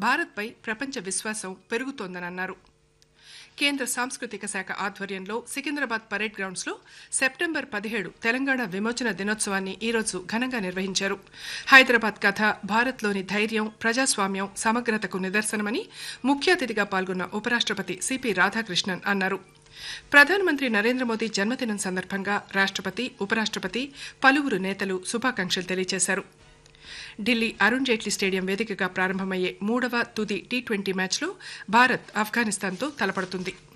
భారత్పై ప్రపంచ విశ్వాసం పెరుగుతోందని అన్నారు కేంద్ర సాంస్కృతిక శాఖ ఆధ్వర్యంలో సికింద్రాబాద్ పరేడ్ గ్రౌండ్స్ లో సెప్టెంబర్ పదిహేడు తెలంగాణ విమోచన దినోత్సవాన్ని ఈరోజు ఘనంగా నిర్వహించారు హైదరాబాద్ కథ భారత్లోని ధైర్యం ప్రజాస్వామ్యం సమగ్రతకు నిదర్శనమని ముఖ్య అతిథిగా పాల్గొన్న ఉపరాష్ట్రపతి సిపి రాధాకృష్ణన్ అన్నారు ప్రధానమంత్రి నరేంద్ర మోదీ జన్మదినం సందర్భంగా రాష్ట్రపతి ఉపరాష్ట్రపతి పలువురు నేతలు శుభాకాంక్షలు తెలియజేశారు ఢిల్లీ అరుణ్ జైట్లీ స్టేడియం వేదికగా ప్రారంభమయ్యే మూడవ తుది టీ ట్వంటీ మ్యాచ్లో భారత్ ఆఫ్ఘనిస్తాన్తో తలపడుతుంది